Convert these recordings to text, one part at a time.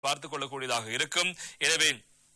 பார்த்துக் கொள்ளக்கூடியதாக இருக்கும் எனவே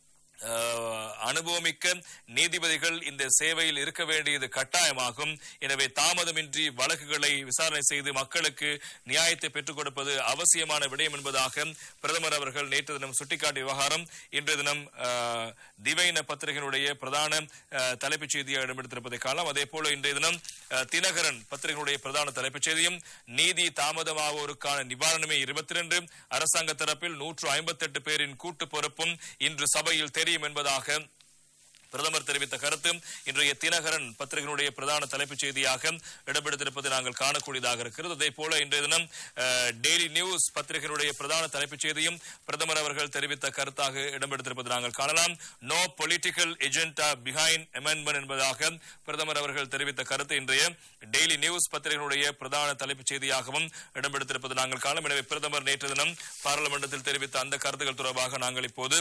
அஹ், அனுபவமிக்க நீதிபதிகள் இந்த சேவையில் இருக்க வேண்டியது கட்டாயமாகும் எனவே தாமதமின்றி வழக்குகளை விசாரணை செய்து மக்களுக்கு நியாயத்தை பெற்றுக் கொடுப்பது அவசியமான விடயம் என்பதாக பிரதமர் அவர்கள் நேற்று தினம் சுட்டிக்காட்டிய விவகாரம் இன்றைய தினம் அஹ், திவைன பத்திரிகையினுடைய பிரதான அஹ், தலைப்புச் செய்தியாக இடம்பெடுத்திருப்பதை காணலாம் அதே போல இன்றைய தினம் அஹ், தினகரன் பத்திரிகையினுடைய பிரதான தலைப்புச் செய்தியும் நீதி தாமதமாவோருக்கான நிவாரணமே இருபத்தி ரெண்டு அரசாங்க தரப்பில் நூற்று ஐம்பத்தி எட்டு பேரின் கூட்டு பொறுப்பும் இன்று சபையில் தெரியும் என்பதாக பிரதமர் தெரிவித்த கருத்து இன்றைய தினகரன் பத்திரிகையினுடைய பிரதான தலைப்புச் செய்தியாக இடம்பெடுத்திருப்பதை நாங்கள் காணக்கூடியதாக இருக்கிறது அதே போல இன்றைய தினம் அஹ், டெய்லி நியூஸ் பத்திரிகையினுடைய பிரதான தலைப்புச் செய்தியும் பிரதமர் அவர்கள் தெரிவித்த கருத்தாக இடம்பெடுத்திருப்பதை நாங்கள் காணலாம் no political agenda behind amendment என்பதாக பிரதமர் அவர்கள் தெரிவித்த கருத்து இன்றைய டெய்லி நியூஸ் பத்திரிகையினுடைய பிரதான தலைப்புச் செய்தியாகவும் இடம்பெடுத்திருப்பது நாங்கள் காணலாம் எனவே பிரதமர் நேற்று தினம் பாராளுமன்றத்தில் தெரிவித்த அந்த கருத்துக்கள் தொடர்பாக நாங்கள் இப்போது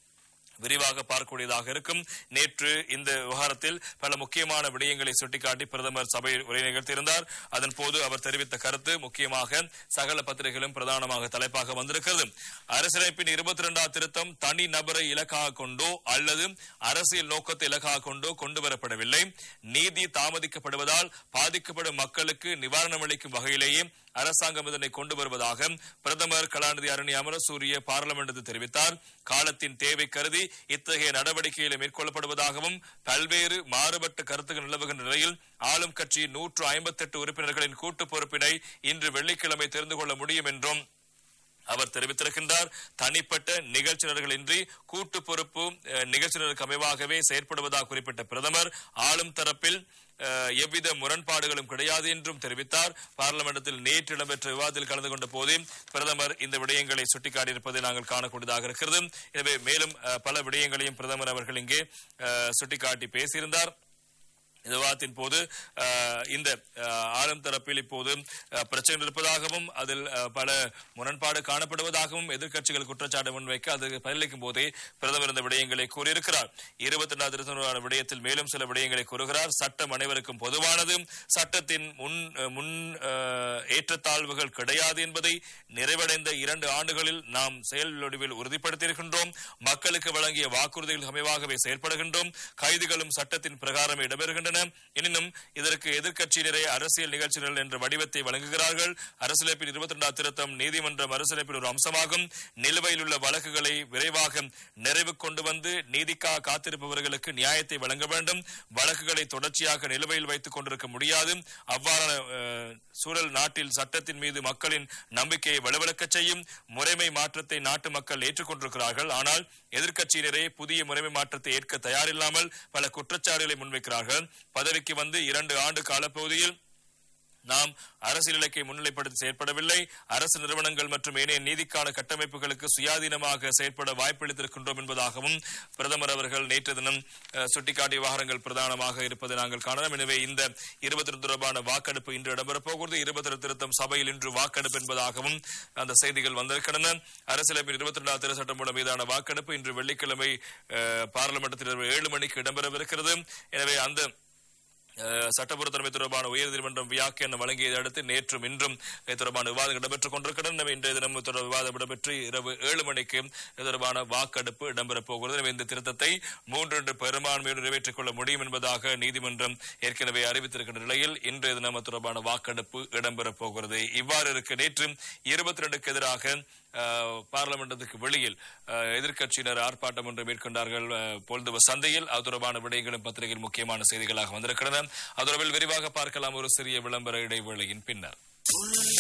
விரிவாக பார்க்கக்கூடியதாக இருக்கும் நேற்று இந்த விவகாரத்தில் பல முக்கியமான விடயங்களை சுட்டிக்காட்டி பிரதமர் சபையில் உரை நிகழ்த்தியிருந்தார் அதன் போது அவர் தெரிவித்த கருத்து முக்கியமாக சகல பத்திரிகைகளும் பிரதானமாக தலைப்பாக வந்திருக்கிறது அரசியலமைப்பின் இருபத்தி இரண்டாம் திருத்தம் தனி நபரை இலக்காக கொண்டோ அல்லது அரசியல் நோக்கத்தை இலக்காக கொண்டோ கொண்டு வரப்படவில்லை நீதி தாமதிக்கப்படுவதால் பாதிக்கப்படும் மக்களுக்கு நிவாரணம் அளிக்கும் வகையிலேயே அரசாங்கம் இதனை கொண்டு வருவதாக பிரதமர் கலாநிதி அருணி அமரசூரிய பார்லமெண்டத்தில் தெரிவித்தார் காலத்தின் தேவை கருதி இத்தகைய நடவடிக்கைகளை மேற்கொள்ளப்படுவதாகவும் பல்வேறு மாறுபட்ட கருத்துக்கள் நிலவுகின்ற நிலையில் ஆளும் கட்சியின் நூற்று ஐம்பத்தி எட்டு உறுப்பினர்களின் கூட்டு பொறுப்பினை இன்று வெள்ளிக்கிழமை தெரிந்து கொள்ள முடியும் என்றும் அவர் தெரிவித்திருக்கின்றார் தனிப்பட்ட நிகழ்ச்சியினர்களின்றி கூட்டு பொறுப்பு அஹ், நிகழ்ச்சியினருக்கு அமைவாகவே செயற்படுவதாக குறிப்பிட்ட பிரதமர் ஆளும் தரப்பில் அஹ், எவ்வித முரண்பாடுகளும் கிடையாது என்றும் தெரிவித்தார் பார்லிமெண்டத்தில் நேற்று இடம்பெற்ற விவாதத்தில் கலந்து கொண்ட போதே பிரதமர் இந்த விடயங்களை சுட்டிக்காட்டியிருப்பதை நாங்கள் காணக்கூடியதாக இருக்கிறது எனவே மேலும் அஹ், பல விடயங்களையும் பிரதமர் அவர்கள் இங்கே அஹ், சுட்டிக்காட்டி பேசியிருந்தார் இந்த விவாதத்தின் போது அஹ், இந்த அஹ், ஆளும் தரப்பில் இப்போது அஹ், பிரச்சனை இருப்பதாகவும் அதில் அஹ், பல முரண்பாடு காணப்படுவதாகவும் எதிர்க்கட்சிகள் குற்றச்சாட்டு முன்வைக்க அது பதிலளிக்கும் போதே பிரதமர் இந்த விடயங்களை கூறியிருக்கிறார் இருபத்தி ரெண்டாம் திருத்தமான விடயத்தில் மேலும் சில விடயங்களை கூறுகிறார் சட்டம் அனைவருக்கும் பொதுவானது சட்டத்தின் முன் அஹ், முன் அஹ், ஏற்றத்தாழ்வுகள் கிடையாது என்பதை நிறைவடைந்த இரண்டு ஆண்டுகளில் நாம் செயல் வடிவில் உறுதிப்படுத்தியிருக்கின்றோம் மக்களுக்கு வழங்கிய வாக்குறுதிகள் அமைவாகவே செயல்படுகின்றோம் கைதுகளும் சட்டத்தின் பிரகாரம் இடம்பெறுகின்றன எனினும் இதற்கு எதிர்க்கட்சியினரே அரசியல் நிகழ்ச்சிகள் என்ற வடிவத்தை வழங்குகிறார்கள் அரசியலமைப்பின் இருபத்தி இரண்டாம் திருத்தம் நீதிமன்றம் அரசியலமைப்பின் ஒரு அம்சமாகும் நிலுவையில் உள்ள வழக்குகளை விரைவாக நிறைவு கொண்டு வந்து நீதிக்காக காத்திருப்பவர்களுக்கு நியாயத்தை வழங்க வேண்டும் வழக்குகளை தொடர்ச்சியாக நிலுவையில் வைத்துக் கொண்டிருக்க முடியாது அவ்வாறான அஹ், சூழல் நாட்டில் சட்டத்தின் மீது மக்களின் நம்பிக்கையை வலுவிழக்கச் செய்யும் முறைமை மாற்றத்தை நாட்டு மக்கள் ஏற்றுக்கொண்டிருக்கிறார்கள் ஆனால் எதிர்க்கட்சியினரே புதிய முறைமை மாற்றத்தை ஏற்க தயாரில்லாமல் பல குற்றச்சாட்டுகளை முன்வைக்கிறார்கள் பதவிக்கு வந்து இரண்டு ஆண்டு காலப்பகுதியில் நாம் அரசியல் இலக்கை முன்னிலைப்படுத்தி செயற்படவில்லை அரசு நிறுவனங்கள் மற்றும் ஏனைய நீதிக்கான கட்டமைப்புகளுக்கு சுயாதீனமாக செயற்பட வாய்ப்பளித்திருக்கின்றோம் என்பதாகவும் பிரதமர் அவர்கள் நேற்று தினம் அஹ், சுட்டிக்காட்டிய விவகாரங்கள் பிரதானமாக இருப்பதை நாங்கள் காணலாம் எனவே இந்த இருபத்தி ரெண்டு தொடர்பான வாக்கெடுப்பு இன்று இடம்பெறப் போகிறது இருபத்தி ரெண்டு திருத்தம் சபையில் இன்று வாக்கெடுப்பு என்பதாகவும் அந்த செய்திகள் வந்திருக்கின்றன அரசியலமைப்பின் இருபத்தி ரெண்டாம் திருச்சட்டம் மூலம் மீதான வாக்கெடுப்பு இன்று வெள்ளிக்கிழமை அஹ், பாராளுமன்றத்தில் இரவு ஏழு மணிக்கு இடம்பெறவிருக்கிறது எனவே அந்த அஹ், சட்டப்பொருத்தமை தொடர்பான உயர்நீதிமன்றம் வியாக்கியானம் வழங்கியதை அடுத்து நேற்றும் இன்றும் இது தொடர்பான விவாதம் இடம்பெற்றுக் கொண்டிருக்கின்றன எனவே இன்றைய தினம் இது தொடர்பான விவாதம் இடம்பெற்று இரவு ஏழு மணிக்கு இது தொடர்பான வாக்கெடுப்பு இடம்பெறப் போகிறது எனவே இந்த திருத்தத்தை மூன்று பெரும்பான்மையோடு நிறைவேற்றிக் கொள்ள முடியும் என்பதாக நீதிமன்றம் ஏற்கனவே அறிவித்திருக்கின்ற நிலையில் இன்றைய தினம் அது தொடர்பான வாக்கெடுப்பு இடம்பெறப் போகிறது இவ்வாறு இருக்க நேற்று இருபத்தி ரெண்டுக்கு எதிராக அஹ், பார்லிமெண்டத்துக்கு வெளியில் அஹ், எதிர்க்கட்சியினர் ஆர்ப்பாட்டம் ஒன்று மேற்கொண்டார்கள் அஹ், பொழுது சந்தையில் அது தொடர்பான விடயங்களும் பத்திரிகையில் முக்கியமான செய்திகளாக வந்திருக்கின்றன அது தொடர்பில் விரிவாக பார்க்கலாம் ஒரு சிறிய விளம்பர இடைவேளையின் பின்னர்